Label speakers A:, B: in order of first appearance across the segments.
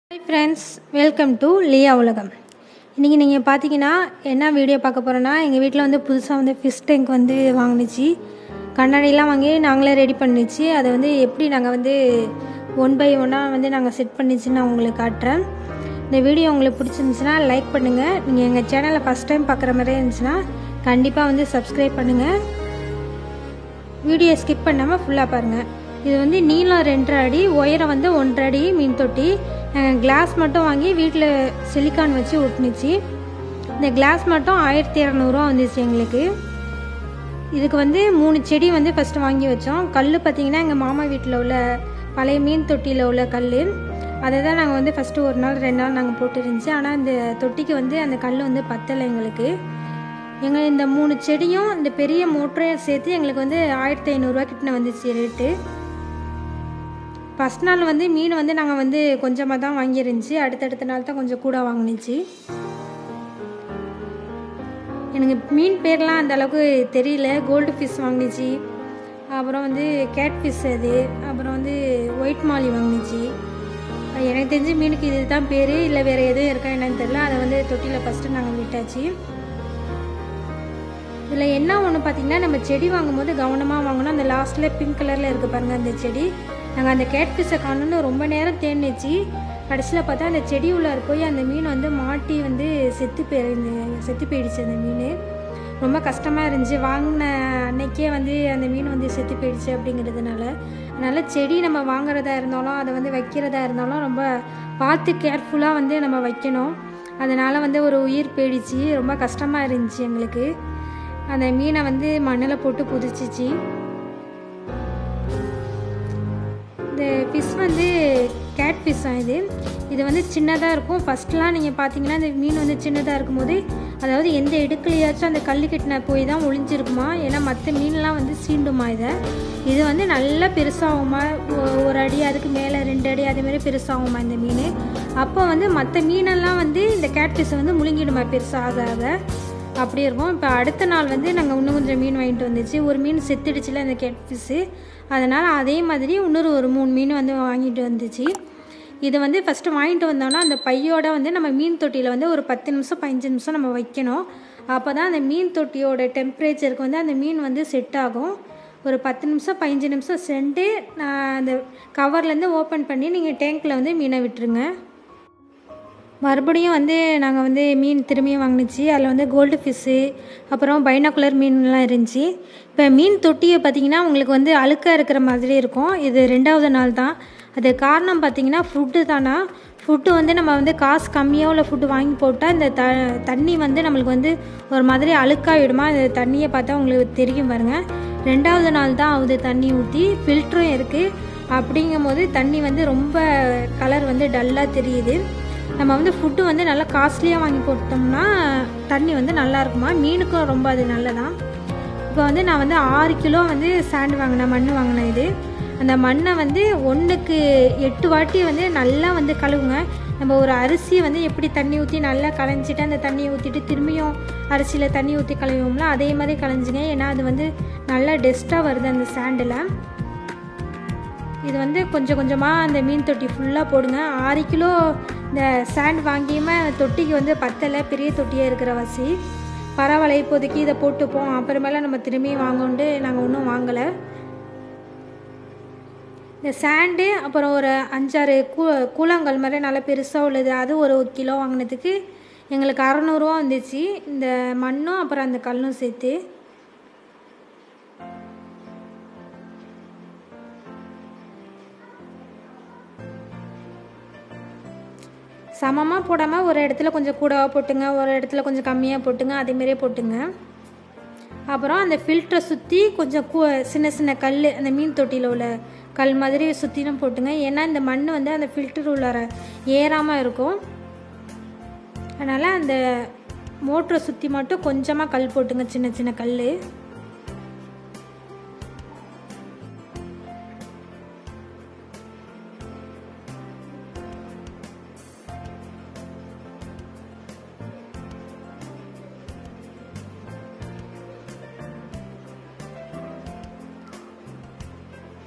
A: hi friends welcome to Liya உலகம் இன்றைக்கி நீங்கள் பார்த்தீங்கன்னா என்ன வீடியோ பார்க்க போகிறோன்னா எங்கள் வீட்டில் வந்து புதுசாக வந்து ஃபிஷ் டேங்க் வந்து வாங்கினுச்சு கண்ணாடிலாம் வாங்கி நாங்களே ரெடி பண்ணிச்சு அதை வந்து எப்படி நாங்கள் வந்து ஒன் பை ஒன்னாக வந்து நாங்கள் செட் பண்ணிச்சுன்னு நான் உங்களுக்கு காட்டுறேன் இந்த வீடியோ உங்களுக்கு பிடிச்சிருந்துச்சுன்னா லைக் பண்ணுங்கள் நீங்கள் எங்கள் சேனலை ஃபஸ்ட் டைம் பார்க்குற மாதிரியே இருந்துச்சுன்னா கண்டிப்பாக வந்து சப்ஸ்கிரைப் பண்ணுங்கள் வீடியோ ஸ்கிப் பண்ணாமல் ஃபுல்லாக பாருங்கள் இது வந்து நீளம் ரெண்டரை அடி உயரம் வந்து ஒன்றரை அடி மீன் தொட்டி நாங்கள் கிளாஸ் மட்டும் வாங்கி வீட்டில் சிலிக்கான் வச்சு ஒட்டுனுச்சு இந்த கிளாஸ் மட்டும் ஆயிரத்தி இரநூறுவா வந்துச்சு எங்களுக்கு இதுக்கு வந்து மூணு செடி வந்து ஃபஸ்ட்டு வாங்கி வச்சோம் கல் பார்த்திங்கன்னா எங்கள் மாமா வீட்டில் உள்ள பழைய மீன் தொட்டியில் உள்ள கல் அதை தான் நாங்கள் வந்து ஃபஸ்ட்டு ஒரு நாள் ரெண்டு நாள் நாங்கள் போட்டு இருந்துச்சு ஆனால் இந்த தொட்டிக்கு வந்து அந்த கல் வந்து பத்தலை எங்களுக்கு எங்கள் இந்த மூணு செடியும் இந்த பெரிய மோட்டரையும் சேர்த்து எங்களுக்கு வந்து ஆயிரத்தி ஐநூறுரூவா கிட்ட வந்துச்சு ரேட்டு ஃபஸ்ட் நாள் வந்து மீன் வந்து நாங்கள் வந்து கொஞ்சமாக தான் வாங்கியிருந்துச்சு அடுத்தடுத்த நாள் தான் கொஞ்சம் கூட வாங்கினுச்சு எனக்கு மீன் பேர்லாம் அந்த அளவுக்கு தெரியல கோல்டு ஃபிஷ் வாங்கினுச்சு அப்புறம் வந்து கேட் ஃபிஷ் அது அப்புறம் வந்து ஒயிட் மாலி வாங்கினுச்சு எனக்கு தெரிஞ்சு மீனுக்கு இது தான் பேர் இல்லை வேறு எதுவும் இருக்கா என்னன்னு தெரியல அதை வந்து தொட்டியில் ஃபஸ்ட்டு நாங்கள் விட்டாச்சு இதில் என்ன ஒன்று பார்த்தீங்கன்னா நம்ம செடி வாங்கும்போது கவனமாக வாங்கணும் அந்த லாஸ்ட்டில் பிங்க் கலரில் இருக்குது பாருங்கள் அந்த செடி நாங்கள் அந்த கேட் ஃபிஷ்ஷை காணணும்னு ரொம்ப நேரம் தேடிச்சு கடைசியில் பார்த்தா அந்த செடி உள்ளார போய் அந்த மீன் வந்து மாட்டி வந்து செத்து போயிருந்து செத்து போயிடுச்சு அந்த மீன் ரொம்ப கஷ்டமாக இருந்துச்சு வாங்கின அன்னைக்கே வந்து அந்த மீன் வந்து செத்து போயிடுச்சு அப்படிங்கிறதுனால அதனால் செடி நம்ம வாங்குறதா இருந்தாலும் அதை வந்து வைக்கிறதா இருந்தாலும் ரொம்ப பார்த்து கேர்ஃபுல்லாக வந்து நம்ம வைக்கணும் அதனால் வந்து ஒரு உயிர் போயிடுச்சு ரொம்ப கஷ்டமாக இருந்துச்சு எங்களுக்கு அந்த மீனை வந்து மண்ணில் போட்டு புதிச்சிச்சு இந்த ஃபிஷ் வந்து கேட் ஃபிஷ் தான் இது இது வந்து சின்னதாக இருக்கும் ஃபஸ்ட்லாம் நீங்கள் பார்த்தீங்கன்னா இந்த மீன் வந்து சின்னதாக இருக்கும்போது அதாவது எந்த இடுக்கலையாச்சும் அந்த கல் கட்டின போய் தான் ஒளிஞ்சிருக்குமா ஏன்னா மற்ற மீன்லாம் வந்து சீண்டுமா இதை இது வந்து நல்லா பெருசாகுமா ஒரு அடி அதுக்கு மேலே ரெண்டு அடி அதேமாரி பெருசாகுமா இந்த மீன் அப்போ வந்து மற்ற மீனெல்லாம் வந்து இந்த கேட் ஃபிஷ்ஷை வந்து முழுங்கிடுமா பெருசாக ஆக அப்படி இருக்கும் இப்போ அடுத்த நாள் வந்து நாங்கள் இன்னும் கொஞ்சம் மீன் வாங்கிட்டு வந்துச்சு ஒரு மீன் செத்துடுச்சுல அந்த கேட் ஃபிஷ்ஷு அதனால் அதே மாதிரி இன்னொரு ஒரு மூணு மீன் வந்து வாங்கிட்டு வந்துச்சு இது வந்து ஃபஸ்ட்டு வாங்கிட்டு வந்தோன்னா அந்த பையோட வந்து நம்ம மீன் தொட்டியில் வந்து ஒரு பத்து நிமிஷம் பதினஞ்சு நிமிஷம் நம்ம வைக்கணும் அப்போ தான் அந்த மீன் தொட்டியோட டெம்பரேச்சருக்கு வந்து அந்த மீன் வந்து செட் ஆகும் ஒரு பத்து நிமிஷம் பதினஞ்சு நிமிஷம் சென்று அந்த கவர்லேருந்து ஓப்பன் பண்ணி நீங்கள் டேங்க்கில் வந்து மீனை விட்டுருங்க மறுபடியும் வந்து நாங்கள் வந்து மீன் திரும்பியும் வாங்கினுச்சு அதில் வந்து கோல்டு ஃபிஷ்ஷு அப்புறம் பைனாக்குலர் மீன்லாம் இருந்துச்சு இப்போ மீன் தொட்டியை பார்த்திங்கன்னா உங்களுக்கு வந்து அழுக்காக இருக்கிற மாதிரி இருக்கும் இது ரெண்டாவது நாள் தான் அது காரணம் பார்த்திங்கன்னா ஃபுட்டு தானா ஃபுட்டு வந்து நம்ம வந்து காசு கம்மியாக உள்ள ஃபுட்டு வாங்கி போட்டால் இந்த த தண்ணி வந்து நம்மளுக்கு வந்து ஒரு மாதிரி அழுக்காகிடுமா அந்த தண்ணியை பார்த்தா உங்களுக்கு தெரியும் பாருங்கள் ரெண்டாவது நாள் தான் ஆகுது தண்ணி ஊற்றி ஃபில்ட்ரும் இருக்குது அப்படிங்கும் போது தண்ணி வந்து ரொம்ப கலர் வந்து டல்லாக தெரியுது நம்ம வந்து ஃபுட்டு வந்து நல்லா காஸ்ட்லியாக வாங்கி போட்டோம்னா தண்ணி வந்து நல்லா இருக்குமா மீனுக்கும் ரொம்ப அது நல்லதான் இப்போ வந்து நான் வந்து ஆறு கிலோ வந்து சாண்ட் வாங்கினேன் மண் வாங்கினேன் இது அந்த மண்ணை வந்து ஒன்றுக்கு எட்டு வாட்டி வந்து நல்லா வந்து கழுவுங்க நம்ம ஒரு அரிசியை வந்து எப்படி தண்ணி ஊற்றி நல்லா களைஞ்சிட்டு அந்த தண்ணியை ஊற்றிட்டு திரும்பியும் அரிசியில் தண்ணி ஊற்றி கழுவுவோம்ல அதே மாதிரி களைஞ்சிங்க ஏன்னா அது வந்து நல்லா டெஸ்ட்டாக வருது அந்த சாண்டில் இது வந்து கொஞ்சம் கொஞ்சமாக அந்த மீன் தொட்டி ஃபுல்லாக போடுங்க ஆறு கிலோ இந்த சாண்ட் வாங்கியுமே தொட்டிக்கு வந்து பத்தலை பெரிய தொட்டியாக இருக்கிற வசி பரவாயில்ல இப்போதைக்கு இதை போட்டுப்போம் அப்புறமேல நம்ம திரும்பி வாங்கோண்டு நாங்கள் ஒன்றும் வாங்கலை இந்த சாண்டு அப்புறம் ஒரு அஞ்சாறு கூ கூழாங்கல் மாதிரி நல்லா பெருசாக உள்ளது அது ஒரு கிலோ வாங்கினதுக்கு எங்களுக்கு அறநூறுவா வந்துச்சு இந்த மண்ணும் அப்புறம் அந்த கல்லும் சேர்த்து சமமாக போடாமல் ஒரு இடத்துல கொஞ்சம் கூடவாக போட்டுங்க ஒரு இடத்துல கொஞ்சம் கம்மியாக போட்டுங்க அதேமாரியே போட்டுங்க அப்புறம் அந்த ஃபில்டரை சுற்றி கொஞ்சம் கூ சின்ன சின்ன கல் அந்த மீன் தொட்டியில் உள்ள கல் மாதிரி சுற்றிலும் போட்டுங்க ஏன்னா இந்த மண் வந்து அந்த ஃபில்டர் உள்ளார ஏறாமல் இருக்கும் அதனால் அந்த மோட்டரை சுற்றி மட்டும் கொஞ்சமாக கல் போட்டுங்க சின்ன சின்ன கல்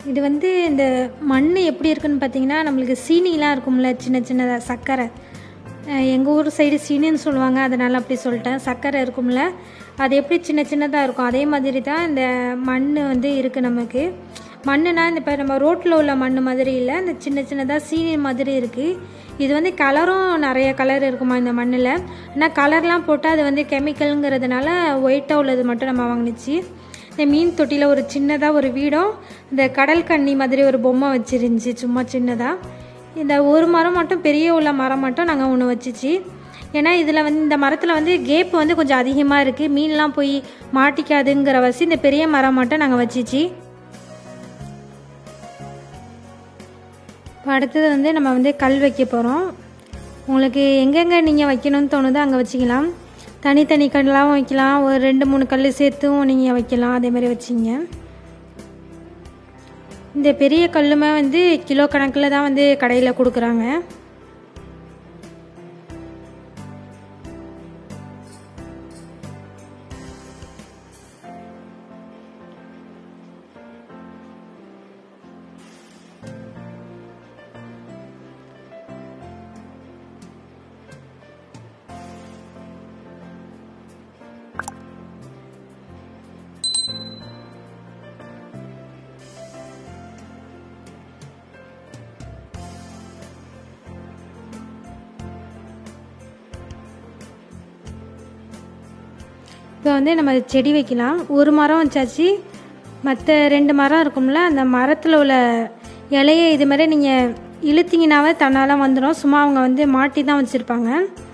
A: இது வந்து இந்த மண் எப்படி இருக்குன்னு பார்த்தீங்கன்னா நம்மளுக்கு சீனிலாம் இருக்கும்ல சின்ன சின்னதாக சர்க்கரை எங்கள் ஊர் சைடு சீனின்னு சொல்லுவாங்க அதனால் அப்படி சொல்லிட்டேன் சர்க்கரை இருக்கும்ல அது எப்படி சின்ன சின்னதாக இருக்கும் அதே மாதிரி தான் இந்த மண் வந்து இருக்குது நமக்கு மண்ணுனா இந்த இப்போ நம்ம ரோட்டில் உள்ள மண் மாதிரி இல்லை இந்த சின்ன சின்னதாக சீனி மாதிரி இருக்குது இது வந்து கலரும் நிறைய கலர் இருக்குமா இந்த மண்ணில் ஆனால் கலர்லாம் போட்டால் அது வந்து கெமிக்கலுங்கிறதுனால ஒயிட்டாக உள்ளது மட்டும் நம்ம வாங்கினுச்சு இந்த மீன் தொட்டியில் ஒரு சின்னதாக ஒரு வீடும் இந்த கடல் கன்னி மாதிரி ஒரு பொம்மை வச்சிருந்துச்சு சும்மா சின்னதாக இந்த ஒரு மரம் மட்டும் பெரிய உள்ள மரம் மட்டும் நாங்கள் ஒன்று வச்சுச்சு ஏன்னா இதில் வந்து இந்த மரத்தில் வந்து கேப் வந்து கொஞ்சம் அதிகமாக இருக்குது மீன்லாம் போய் மாட்டிக்காதுங்கிற வசி இந்த பெரிய மரம் மட்டும் நாங்கள் வச்சிச்சு இப்போ அடுத்தது வந்து நம்ம வந்து கல் வைக்க போகிறோம் உங்களுக்கு எங்கெங்கே நீங்கள் வைக்கணும்னு தோணுதோ அங்கே வச்சிக்கலாம் தனித்தனி கல்லாகவும் வைக்கலாம் ஒரு ரெண்டு மூணு கல் சேர்த்தும் நீங்கள் வைக்கலாம் அதே மாதிரி வச்சிங்க இந்த பெரிய கல்லுமே வந்து கிலோ கணக்கில் தான் வந்து கடையில் கொடுக்குறாங்க இப்போ வந்து நம்ம செடி வைக்கலாம் ஒரு மரம் வச்சாச்சு மற்ற ரெண்டு மரம் இருக்கும்ல அந்த மரத்தில் உள்ள இலையை இது மாதிரி நீங்கள் இழுத்தீங்கனாவே தன்னால் வந்துடும் சும்மா அவங்க வந்து மாட்டி தான் வச்சுருப்பாங்க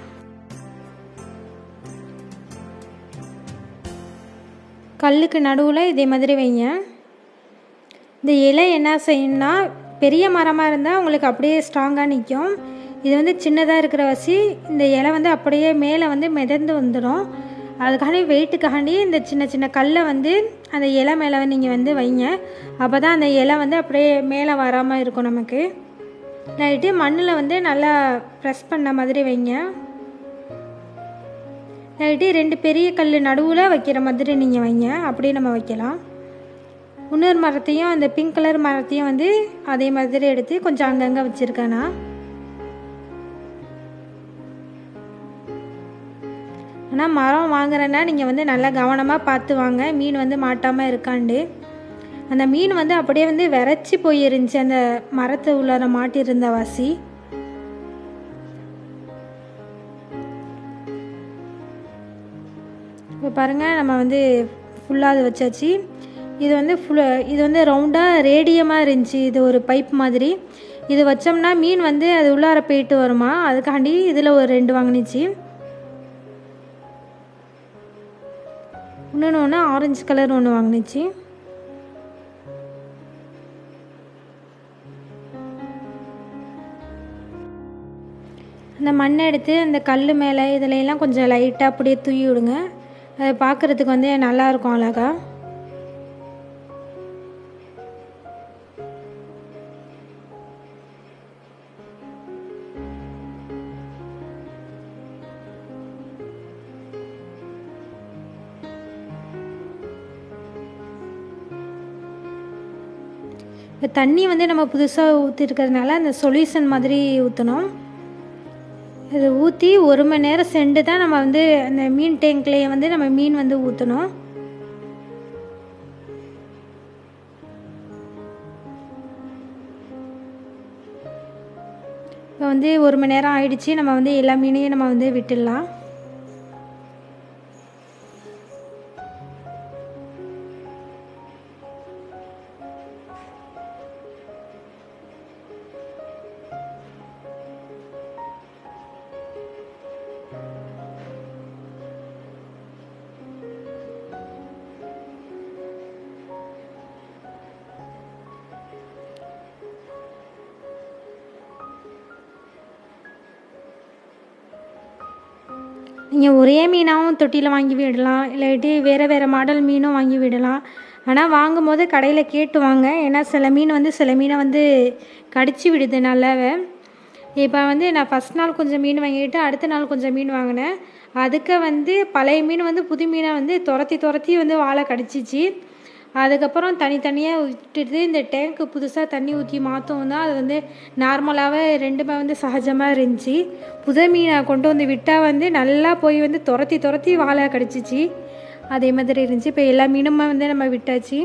A: கல்லுக்கு நடுவில் இதே மாதிரி வைங்க இந்த இலை என்ன செய்யணும்னா பெரிய மரமாக இருந்தால் உங்களுக்கு அப்படியே ஸ்ட்ராங்காக நிற்கும் இது வந்து சின்னதாக இருக்கிற வசி இந்த இலை வந்து அப்படியே மேலே வந்து மிதந்து வந்துடும் அதுக்காண்டி வெயிட்டுக்காண்டி இந்த சின்ன சின்ன கல்லை வந்து அந்த இலை மேலே நீங்கள் வந்து வைங்க அப்போ தான் அந்த இலை வந்து அப்படியே மேலே வராமல் இருக்கும் நமக்கு நைட்டு மண்ணில் வந்து நல்லா ப்ரெஸ் பண்ண மாதிரி வைங்க நைட்டு ரெண்டு பெரிய கல் நடுவில் வைக்கிற மாதிரி நீங்கள் வைங்க அப்படியே நம்ம வைக்கலாம் இன்னொரு மரத்தையும் அந்த பிங்க் கலர் மரத்தையும் வந்து அதே மாதிரி எடுத்து கொஞ்சம் அங்கங்கே வச்சுருக்கேன் நான் ஆனால் மரம் வாங்குறேன்னா நீங்கள் வந்து நல்லா கவனமாக பார்த்து வாங்க மீன் வந்து மாட்டாமல் இருக்காண்டு அந்த மீன் வந்து அப்படியே வந்து விரைச்சி போயிருந்துச்சு அந்த மரத்து உள்ளார மாட்டியிருந்த வாசி இப்போ பாருங்கள் நம்ம வந்து ஃபுல்லாக அது வச்சாச்சு இது வந்து ஃபுல் இது வந்து ரவுண்டாக ரேடியமாக இருந்துச்சு இது ஒரு பைப் மாதிரி இது வச்சோம்னா மீன் வந்து அது உள்ளார போயிட்டு வருமா அதுக்காண்டி இதில் ஒரு ரெண்டு வாங்கினுச்சு இன்னொன்று ஒன்று ஆரஞ்சு கலர் ஒன்று வாங்கினுச்சு அந்த மண்ணை எடுத்து அந்த கல் மேலே இதில் எல்லாம் கொஞ்சம் லைட்டாக அப்படியே தூவி விடுங்க அது பார்க்குறதுக்கு வந்து நல்லாயிருக்கும் அழகா இப்போ தண்ணி வந்து நம்ம புதுசாக ஊற்றிருக்கிறதுனால அந்த சொல்யூஷன் மாதிரி ஊற்றணும் இது ஊற்றி ஒரு மணி நேரம் சென்று தான் நம்ம வந்து அந்த மீன் டேங்க்லேயே வந்து நம்ம மீன் வந்து ஊற்றணும் இப்போ வந்து ஒரு மணி நேரம் ஆயிடுச்சு நம்ம வந்து எல்லா மீனையும் நம்ம வந்து விட்டுடலாம் நீங்கள் ஒரே மீனாகவும் தொட்டியில் வாங்கி விடலாம் இல்லாட்டி வேறு வேறு மாடல் மீனும் வாங்கி விடலாம் ஆனால் வாங்கும் போது கடையில் கேட்டு வாங்க ஏன்னா சில மீன் வந்து சில மீனை வந்து கடிச்சு விடுது நல்லாவே இப்போ வந்து நான் ஃபஸ்ட் நாள் கொஞ்சம் மீன் வாங்கிட்டு அடுத்த நாள் கொஞ்சம் மீன் வாங்கினேன் அதுக்கு வந்து பழைய மீன் வந்து புது மீனை வந்து துரத்தி துரத்தி வந்து வாழை கடிச்சிச்சு அதுக்கப்புறம் தனித்தனியாக விட்டுட்டு இந்த டேங்க்கு புதுசாக தண்ணி ஊற்றி மாற்றவும் தான் அது வந்து நார்மலாகவே ரெண்டுமே வந்து சகஜமாக இருந்துச்சு புது மீனை கொண்டு வந்து விட்டால் வந்து நல்லா போய் வந்து துரத்தி துரத்தி வாழை கிடச்சிச்சு அதே மாதிரி இருந்துச்சு இப்போ எல்லா மீனுமே வந்து நம்ம விட்டாச்சு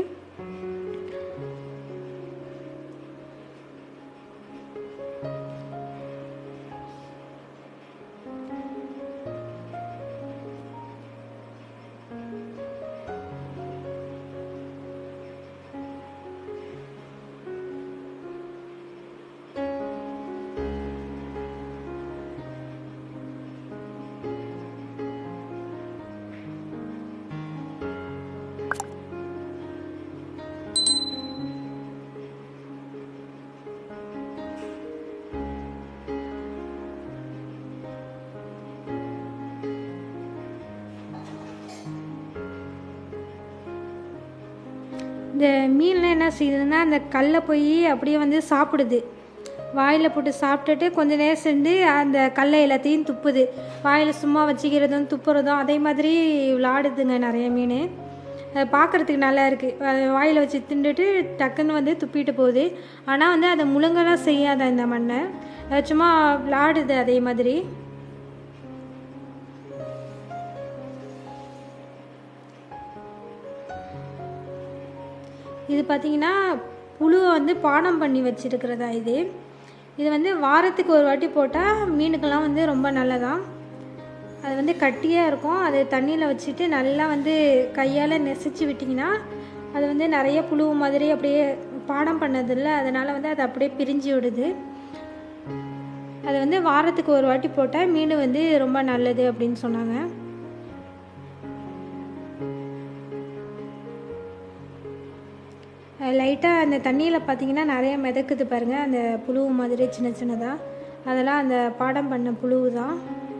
A: இந்த மீன்லாம் என்ன செய்யுதுன்னா அந்த கல்லை போய் அப்படியே வந்து சாப்பிடுது வாயில் போட்டு சாப்பிட்டுட்டு கொஞ்ச நேரம் சென்று அந்த கல்லை எல்லாத்தையும் துப்புது வாயில் சும்மா வச்சுக்கிறதும் துப்புறதும் அதே மாதிரி விளாடுதுங்க நிறைய மீன் அது பார்க்குறதுக்கு நல்லா இருக்குது வாயில் வச்சு தின்னுட்டு டக்குன்னு வந்து துப்பிட்டு போகுது ஆனால் வந்து அதை முழுங்கலாம் செய்யாத இந்த மண்ணை அது சும்மா விளாடுது அதே மாதிரி இது பார்த்திங்கன்னா புழுவை வந்து பானம் பண்ணி வச்சுருக்கிறதா இது இது வந்து வாரத்துக்கு ஒரு வாட்டி போட்டால் மீனுக்கெல்லாம் வந்து ரொம்ப நல்லதான் அது வந்து கட்டியாக இருக்கும் அது தண்ணியில் வச்சுட்டு நல்லா வந்து கையால் நெசிச்சு விட்டிங்கன்னா அது வந்து நிறைய புழு மாதிரி அப்படியே பாடம் பண்ணதில்ல அதனால் வந்து அது அப்படியே பிரிஞ்சு விடுது அது வந்து வாரத்துக்கு ஒரு வாட்டி போட்டால் மீன் வந்து ரொம்ப நல்லது அப்படின்னு சொன்னாங்க லைட்டாக அந்த தண்ணியில் பார்த்தீங்கன்னா நிறைய மிதக்குது பாருங்கள் அந்த புழு மாதிரி சின்ன சின்னதாக அதெல்லாம் அந்த பாடம் பண்ண புழு தான்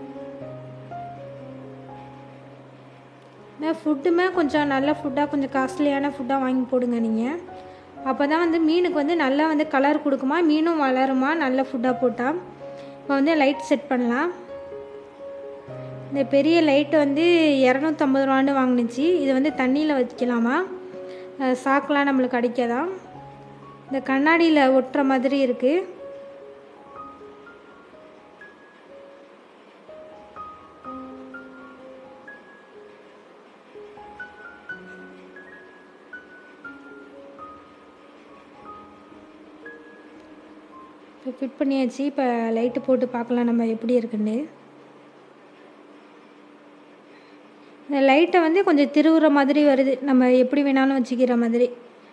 A: ஃபுட்டுமே கொஞ்சம் நல்ல ஃபுட்டாக கொஞ்சம் காஸ்ட்லியான ஃபுட்டாக வாங்கி போடுங்க நீங்கள் அப்போ தான் வந்து மீனுக்கு வந்து நல்லா வந்து கலர் கொடுக்குமா மீனும் வளருமா நல்ல ஃபுட்டாக போட்டால் இப்போ வந்து லைட் செட் பண்ணலாம் இந்த பெரிய லைட்டு வந்து இரநூத்தம்பது ரூபான்னு வாங்கினுச்சு இது வந்து தண்ணியில் வைக்கலாமா சாக்கெலாம் நம்மளுக்கு அடிக்காதான் இந்த கண்ணாடியில் ஒட்டுற மாதிரி இருக்குது இப்போ ஃபிட் பண்ணியாச்சு இப்போ லைட்டு போட்டு பார்க்கலாம் நம்ம எப்படி இருக்குன்னு இந்த லைட்டை வந்து கொஞ்சம் திருவுற மாதிரி வருது நம்ம எப்படி வேணாலும் வச்சுக்கிற மாதிரி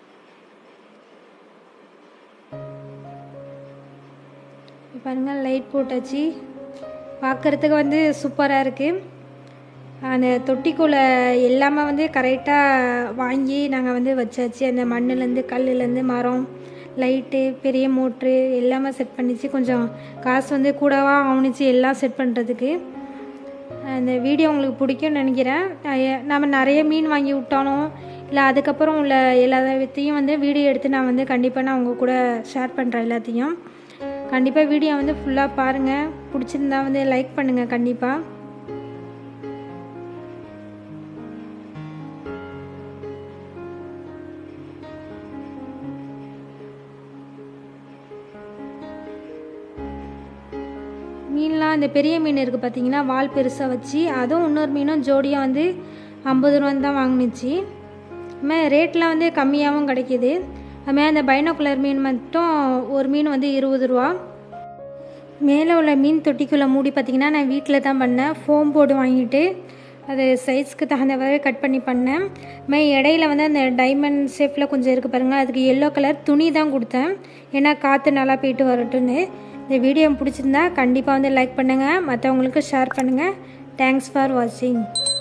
A: பாருங்கள் லைட் போட்டாச்சு பார்க்குறதுக்கு வந்து சூப்பராக இருக்குது அந்த தொட்டிக்குள்ளே எல்லாமே வந்து கரெக்டாக வாங்கி நாங்கள் வந்து வச்சாச்சு அந்த மண்ணுலேருந்து கல்லுலேருந்து மரம் லைட்டு பெரிய மோட்ரு எல்லாமே செட் பண்ணிச்சு கொஞ்சம் காசு வந்து கூடவா ஆவணிச்சு எல்லாம் செட் பண்ணுறதுக்கு அந்த வீடியோ உங்களுக்கு பிடிக்கும்னு நினைக்கிறேன் நம்ம நிறைய மீன் வாங்கி விட்டாலும் இல்லை அதுக்கப்புறம் உள்ள எல்லாத்தையும் வந்து வீடியோ எடுத்து நான் வந்து கண்டிப்பாக நான் உங்கள் கூட ஷேர் பண்ணுறேன் எல்லாத்தையும் கண்டிப்பாக வீடியோ வந்து ஃபுல்லாக பாருங்கள் பிடிச்சிருந்தா வந்து லைக் பண்ணுங்கள் கண்டிப்பாக மீன்லாம் இந்த பெரிய மீன் இருக்குது பார்த்தீங்கன்னா வால் பெருசாக வச்சு அதுவும் இன்னொரு மீனும் ஜோடியாக வந்து ஐம்பது ரூபான்னு தான் வாங்கினுச்சு அதுமாதிரி ரேட்லாம் வந்து கம்மியாகவும் கிடைக்கிது அதுமாதிரி அந்த பைனோகுலர் மீன் மட்டும் ஒரு மீன் வந்து இருபது ரூபா மேலே உள்ள மீன் தொட்டிக்குள்ளே மூடி பார்த்திங்கன்னா நான் வீட்டில் தான் பண்ணேன் ஃபோம் போர்டு வாங்கிட்டு அது சைஸ்க்கு தகுந்தவாறு கட் பண்ணி பண்ணேன் மே இடையில வந்து அந்த டைமண்ட் ஷேப்பில் கொஞ்சம் இருக்குது பாருங்கள் அதுக்கு எல்லோ கலர் துணி தான் கொடுத்தேன் ஏன்னா காற்று நல்லா போயிட்டு வரட்டும்னு இந்த வீடியோ பிடிச்சிருந்தா கண்டிப்பாக வந்து லைக் பண்ணுங்கள் மற்றவங்களுக்கு ஷேர் பண்ணுங்கள் தேங்க்ஸ் ஃபார் வாட்சிங்